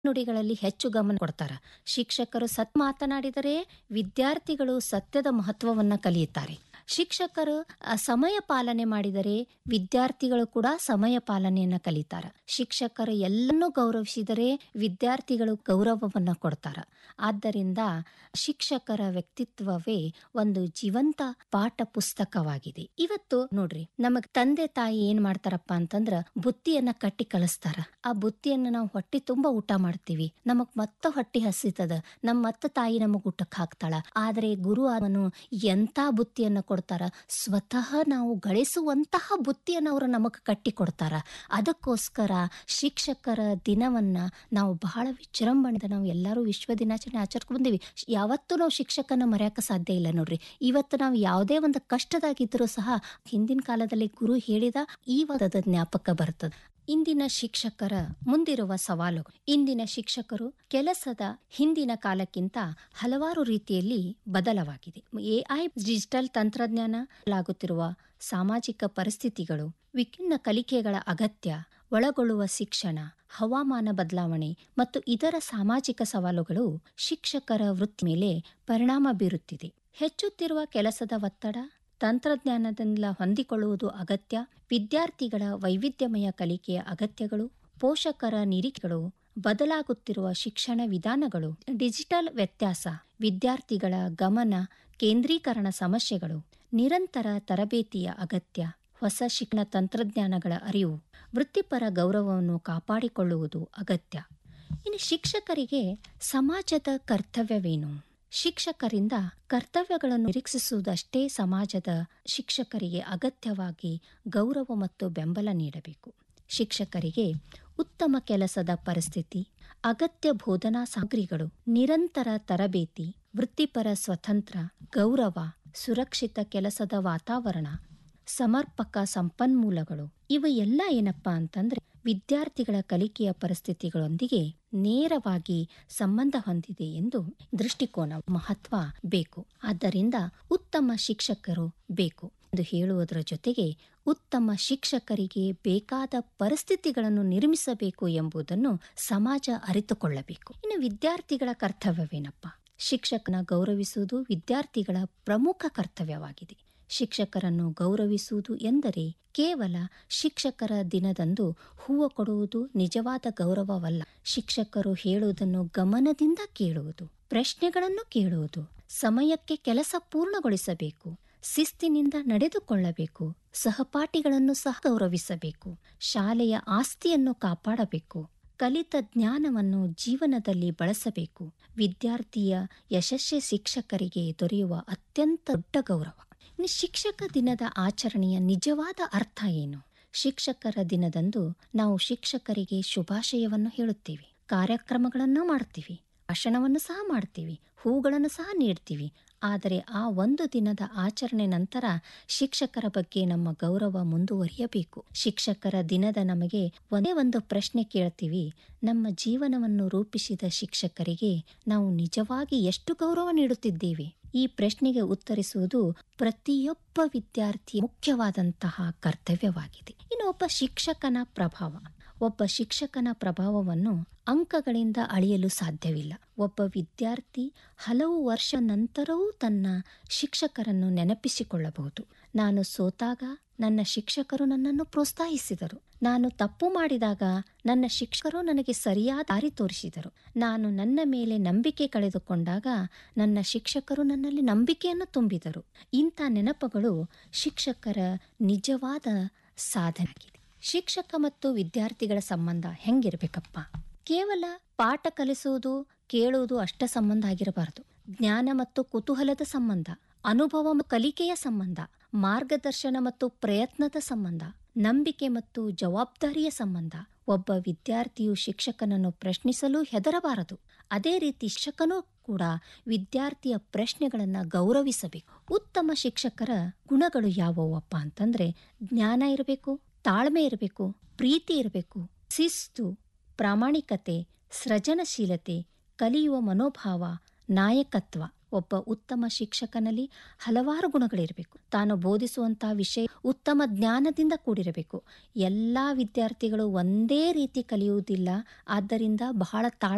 ನುಡಿಗಳಲ್ಲಿ ಹೆಚ್ಚು ಗಮನ ಕೊಡ್ತಾರೆ ಶಿಕ್ಷಕರು ಸತ್ ಮಾತನಾಡಿದರೆ ವಿದ್ಯಾರ್ಥಿಗಳು ಸತ್ಯದ ಮಹತ್ವವನ್ನ ಕಲಿಯುತ್ತಾರೆ ಶಿಕ್ಷಕರು ಆ, ಸಮಯ ಪಾಲನೆ ಮಾಡಿದರೆ ವಿದ್ಯಾರ್ಥಿಗಳು ಕೂಡ ಸಮಯ ಪಾಲನೆಯನ್ನ ಕಲಿತಾರ ಶಿಕ್ಷಕರು ಎಲ್ಲನ್ನೂ ಗೌರವಿಸಿದರೆ ವಿದ್ಯಾರ್ಥಿಗಳು ಗೌರವವನ್ನ ಕೊಡ್ತಾರ ಆದ್ದರಿಂದ ಶಿಕ್ಷಕರ ವ್ಯಕ್ತಿತ್ವವೇ ಒಂದು ಜೀವಂತ ಪಾಠ ಪುಸ್ತಕವಾಗಿದೆ ಇವತ್ತು ನೋಡ್ರಿ ನಮಗ್ ತಂದೆ ತಾಯಿ ಏನ್ ಮಾಡ್ತಾರಪ್ಪ ಅಂತಂದ್ರ ಬುತ್ತಿಯನ್ನ ಕಟ್ಟಿ ಕಳಿಸ್ತಾರ ಆ ಬುತ್ತಿಯನ್ನ ನಾವು ಹೊಟ್ಟೆ ತುಂಬಾ ಊಟ ಮಾಡ್ತೀವಿ ನಮಗ್ ಮತ್ತ ಹೊಟ್ಟೆ ಹಸಿತದ ನಮ್ಮ ಮತ್ತ ತಾಯಿ ನಮಗ್ ಊಟಕ್ಕೆ ಹಾಕ್ತಾಳ ಆದ್ರೆ ಗುರು ಅವನು ಎಂತ ಬುತ್ತಿಯನ್ನ ಕೊಡ್ತಾರ ಸ್ವತಃ ನಾವು ಗಳಿಸುವಂತಹ ಬುತ್ತಿಯನ್ನ ಅವರು ನಮಗ್ ಕಟ್ಟಿ ಕೊಡ್ತಾರ ಅದಕ್ಕೋಸ್ಕರ ಶಿಕ್ಷಕರ ದಿನವನ್ನ ನಾವು ಬಹಳ ವಿಜೃಂಭಣೆಯಿಂದ ನಾವು ಎಲ್ಲರೂ ವಿಶ್ವ ದಿನಾಚರಣೆ ಆಚರಿಸ್ಕೊಂಡ್ ಬಂದೀವಿ ಯಾವತ್ತೂ ನಾವು ಶಿಕ್ಷಕನ ಮರೆಯಕ ಸಾಧ್ಯ ಇಲ್ಲ ನೋಡ್ರಿ ಇವತ್ತು ನಾವು ಯಾವುದೇ ಒಂದು ಕಷ್ಟದಾಗಿದ್ರೂ ಸಹ ಹಿಂದಿನ ಕಾಲದಲ್ಲಿ ಗುರು ಹೇಳಿದ ಈ ವಾದದ ಜ್ಞಾಪಕ ಬರ್ತದೆ ಇಂದಿನ ಶಿಕ್ಷಕರ ಮುಂದಿರುವ ಸವಾಲುಗಳು ಇಂದಿನ ಶಿಕ್ಷಕರು ಕೆಲಸದ ಹಿಂದಿನ ಕಾಲಕ್ಕಿಂತ ಹಲವಾರು ರೀತಿಯಲ್ಲಿ ಬದಲವಾಗಿದೆ ಎಐ ಡಿಜಿಟಲ್ ತಂತ್ರಜ್ಞಾನ ಲಾಗುತ್ತಿರುವ ಸಾಮಾಜಿಕ ಪರಿಸ್ಥಿತಿಗಳು ವಿಭಿನ್ನ ಕಲಿಕೆಗಳ ಅಗತ್ಯ ಒಳಗೊಳ್ಳುವ ಶಿಕ್ಷಣ ಹವಾಮಾನ ಬದಲಾವಣೆ ಮತ್ತು ಇತರ ಸಾಮಾಜಿಕ ಸವಾಲುಗಳು ಶಿಕ್ಷಕರ ವೃತ್ತಿ ಮೇಲೆ ಪರಿಣಾಮ ಬೀರುತ್ತಿದೆ ಹೆಚ್ಚುತ್ತಿರುವ ಕೆಲಸದ ಒತ್ತಡ ತಂತ್ರಜ್ಞಾನದಿಂದ ಹೊಂದಿಕೊಳ್ಳುವುದು ಅಗತ್ಯ ವಿದ್ಯಾರ್ಥಿಗಳ ವೈವಿಧ್ಯಮಯ ಕಲಿಕೆಯ ಅಗತ್ಯಗಳು ಪೋಷಕರ ನಿರೀಕ್ಷೆಗಳು ಬದಲಾಗುತ್ತಿರುವ ಶಿಕ್ಷಣ ವಿಧಾನಗಳು ಡಿಜಿಟಲ್ ವ್ಯತ್ಯಾಸ ವಿದ್ಯಾರ್ಥಿಗಳ ಗಮನ ಕೇಂದ್ರೀಕರಣ ಸಮಸ್ಯೆಗಳು ನಿರಂತರ ತರಬೇತಿಯ ಅಗತ್ಯ ಹೊಸ ಶಿಕ್ಷಣ ತಂತ್ರಜ್ಞಾನಗಳ ಅರಿವು ವೃತ್ತಿಪರ ಗೌರವವನ್ನು ಕಾಪಾಡಿಕೊಳ್ಳುವುದು ಅಗತ್ಯ ಇನ್ನು ಶಿಕ್ಷಕರಿಗೆ ಸಮಾಜದ ಕರ್ತವ್ಯವೇನು ಶಿಕ್ಷಕರಿಂದ ಕರ್ತವ್ಯಗಳನ್ನು ನಿರೀಕ್ಷಿಸುವುದಷ್ಟೇ ಸಮಾಜದ ಶಿಕ್ಷಕರಿಗೆ ಅಗತ್ಯವಾಗಿ ಗೌರವ ಮತ್ತು ಬೆಂಬಲ ನೀಡಬೇಕು ಶಿಕ್ಷಕರಿಗೆ ಉತ್ತಮ ಕೆಲಸದ ಪರಿಸ್ಥಿತಿ ಅಗತ್ಯ ಬೋಧನಾ ಸಾಮಗ್ರಿಗಳು ನಿರಂತರ ತರಬೇತಿ ವೃತ್ತಿಪರ ಸ್ವತಂತ್ರ ಗೌರವ ಸುರಕ್ಷಿತ ಕೆಲಸದ ವಾತಾವರಣ ಸಮರ್ಪಕ ಸಂಪನ್ಮೂಲಗಳು ಇವು ಎಲ್ಲ ಏನಪ್ಪಾ ಅಂತಂದ್ರೆ ವಿದ್ಯಾರ್ಥಿಗಳ ಕಲಿಕೆಯ ಪರಿಸ್ಥಿತಿಗಳೊಂದಿಗೆ ನೇರವಾಗಿ ಸಂಬಂಧ ಹೊಂದಿದೆ ಎಂದು ದೃಷ್ಟಿಕೋನ ಮಹತ್ವ ಬೇಕು ಆದ್ದರಿಂದ ಉತ್ತಮ ಶಿಕ್ಷಕರು ಬೇಕು ಎಂದು ಹೇಳುವುದರ ಜೊತೆಗೆ ಉತ್ತಮ ಶಿಕ್ಷಕರಿಗೆ ಬೇಕಾದ ಪರಿಸ್ಥಿತಿಗಳನ್ನು ನಿರ್ಮಿಸಬೇಕು ಎಂಬುದನ್ನು ಸಮಾಜ ಅರಿತುಕೊಳ್ಳಬೇಕು ಇನ್ನು ವಿದ್ಯಾರ್ಥಿಗಳ ಕರ್ತವ್ಯವೇನಪ್ಪ ಶಿಕ್ಷಕನ ಗೌರವಿಸುವುದು ವಿದ್ಯಾರ್ಥಿಗಳ ಪ್ರಮುಖ ಕರ್ತವ್ಯವಾಗಿದೆ ಶಿಕ್ಷಕರನ್ನು ಗೌರವಿಸುವುದು ಎಂದರೆ ಕೇವಲ ಶಿಕ್ಷಕರ ದಿನದಂದು ಹೂವು ಕೊಡುವುದು ನಿಜವಾದ ಗೌರವವಲ್ಲ ಶಿಕ್ಷಕರು ಹೇಳುವುದನ್ನು ಗಮನದಿಂದ ಕೇಳುವುದು ಪ್ರಶ್ನೆಗಳನ್ನು ಕೇಳುವುದು ಸಮಯಕ್ಕೆ ಕೆಲಸ ಪೂರ್ಣಗೊಳಿಸಬೇಕು ಶಿಸ್ತಿನಿಂದ ನಡೆದುಕೊಳ್ಳಬೇಕು ಸಹಪಾಠಿಗಳನ್ನು ಸಹ ಗೌರವಿಸಬೇಕು ಶಾಲೆಯ ಆಸ್ತಿಯನ್ನು ಕಾಪಾಡಬೇಕು ಕಲಿತ ಜ್ಞಾನವನ್ನು ಜೀವನದಲ್ಲಿ ಬಳಸಬೇಕು ವಿದ್ಯಾರ್ಥಿಯ ಯಶಸ್ವಿ ಶಿಕ್ಷಕರಿಗೆ ದೊರೆಯುವ ಅತ್ಯಂತ ದೊಡ್ಡ ಗೌರವ ಇನ್ನು ಶಿಕ್ಷಕ ದಿನದ ಆಚರಣೆಯ ನಿಜವಾದ ಅರ್ಥ ಏನು ಶಿಕ್ಷಕರ ದಿನದಂದು ನಾವು ಶಿಕ್ಷಕರಿಗೆ ಶುಭಾಶಯವನ್ನು ಹೇಳುತ್ತೀವಿ ಕಾರ್ಯಕ್ರಮಗಳನ್ನು ಮಾಡ್ತೀವಿ ಭಾಷಣವನ್ನು ಸಹ ಮಾಡ್ತೀವಿ ಹೂಗಳನ್ನು ಸಹ ನೀಡ್ತೀವಿ ಆದರೆ ಆ ಒಂದು ದಿನದ ಆಚರಣೆ ನಂತರ ಶಿಕ್ಷಕರ ಬಗ್ಗೆ ನಮ್ಮ ಗೌರವ ಮುಂದುವರಿಯಬೇಕು ಶಿಕ್ಷಕರ ದಿನದ ನಮಗೆ ಒಂದೇ ಒಂದು ಪ್ರಶ್ನೆ ಕೇಳ್ತೀವಿ ನಮ್ಮ ಜೀವನವನ್ನು ರೂಪಿಸಿದ ಶಿಕ್ಷಕರಿಗೆ ನಾವು ನಿಜವಾಗಿ ಎಷ್ಟು ಗೌರವ ನೀಡುತ್ತಿದ್ದೇವೆ ಈ ಪ್ರಶ್ನೆಗೆ ಉತ್ತರಿಸುವುದು ಪ್ರತಿಯೊಬ್ಬ ವಿದ್ಯಾರ್ಥಿ ಮುಖ್ಯವಾದಂತಹ ಕರ್ತವ್ಯವಾಗಿದೆ ಇನ್ನು ಒಬ್ಬ ಶಿಕ್ಷಕನ ಪ್ರಭಾವ ಒಬ್ಬ ಶಿಕ್ಷಕನ ಪ್ರಭಾವವನ್ನು ಅಂಕಗಳಿಂದ ಅಳೆಯಲು ಸಾಧ್ಯವಿಲ್ಲ ಒಬ್ಬ ವಿದ್ಯಾರ್ಥಿ ಹಲವು ವರ್ಷ ನಂತರವೂ ತನ್ನ ಶಿಕ್ಷಕರನ್ನು ನೆನಪಿಸಿಕೊಳ್ಳಬಹುದು ನಾನು ಸೋತಾಗ ನನ್ನ ಶಿಕ್ಷಕರು ನನ್ನನ್ನು ಪ್ರೋತ್ಸಾಹಿಸಿದರು ನಾನು ತಪ್ಪು ಮಾಡಿದಾಗ ನನ್ನ ಶಿಕ್ಷಕರು ನನಗೆ ಸರಿಯಾದ ದಾರಿ ತೋರಿಸಿದರು ನಾನು ನನ್ನ ಮೇಲೆ ನಂಬಿಕೆ ಕಳೆದುಕೊಂಡಾಗ ನನ್ನ ಶಿಕ್ಷಕರು ನನ್ನಲ್ಲಿ ನಂಬಿಕೆಯನ್ನು ತುಂಬಿದರು ಇಂಥ ನೆನಪುಗಳು ಶಿಕ್ಷಕರ ನಿಜವಾದ ಸಾಧನೆಯಾಗಿದೆ ಶಿಕ್ಷಕ ಮತ್ತು ವಿದ್ಯಾರ್ಥಿಗಳ ಸಂಬಂಧ ಹೆಂಗಿರ್ಬೇಕಪ್ಪ ಕೇವಲ ಪಾಠ ಕಲಿಸುವುದು ಕೇಳುವುದು ಅಷ್ಟ ಸಂಬಂಧ ಆಗಿರಬಾರದು ಜ್ಞಾನ ಮತ್ತು ಕುತೂಹಲದ ಸಂಬಂಧ ಅನುಭವ ಮತ್ತು ಕಲಿಕೆಯ ಸಂಬಂಧ ಮಾರ್ಗದರ್ಶನ ಮತ್ತು ಪ್ರಯತ್ನದ ಸಂಬಂಧ ನಂಬಿಕೆ ಮತ್ತು ಜವಾಬ್ದಾರಿಯ ಸಂಬಂಧ ಒಬ್ಬ ವಿದ್ಯಾರ್ಥಿಯು ಶಿಕ್ಷಕನನ್ನು ಪ್ರಶ್ನಿಸಲು ಹೆದರಬಾರದು ಅದೇ ರೀತಿ ಶಿಕ್ಷಕನೂ ಕೂಡ ವಿದ್ಯಾರ್ಥಿಯ ಪ್ರಶ್ನೆಗಳನ್ನ ಗೌರವಿಸಬೇಕು ಉತ್ತಮ ಶಿಕ್ಷಕರ ಗುಣಗಳು ಯಾವುವಪ್ಪ ಅಂತಂದ್ರೆ ಜ್ಞಾನ ಇರಬೇಕು ತಾಳ್ಮೆ ಇರಬೇಕು ಪ್ರೀತಿ ಇರಬೇಕು ಶಿಸ್ತು ಪ್ರಾಮಾಣಿಕತೆ ಸೃಜನಶೀಲತೆ ಕಲಿಯುವ ಮನೋಭಾವ ನಾಯಕತ್ವ ಒಬ್ಬ ಉತ್ತಮ ಶಿಕ್ಷಕನಲ್ಲಿ ಹಲವಾರು ಗುಣಗಳಿರಬೇಕು ತಾನು ಬೋಧಿಸುವಂತಹ ವಿಷಯ ಉತ್ತಮ ಜ್ಞಾನದಿಂದ ಕೂಡಿರಬೇಕು ಎಲ್ಲ ವಿದ್ಯಾರ್ಥಿಗಳು ಒಂದೇ ರೀತಿ ಕಲಿಯುವುದಿಲ್ಲ ಆದ್ದರಿಂದ ಬಹಳ ತಾಳ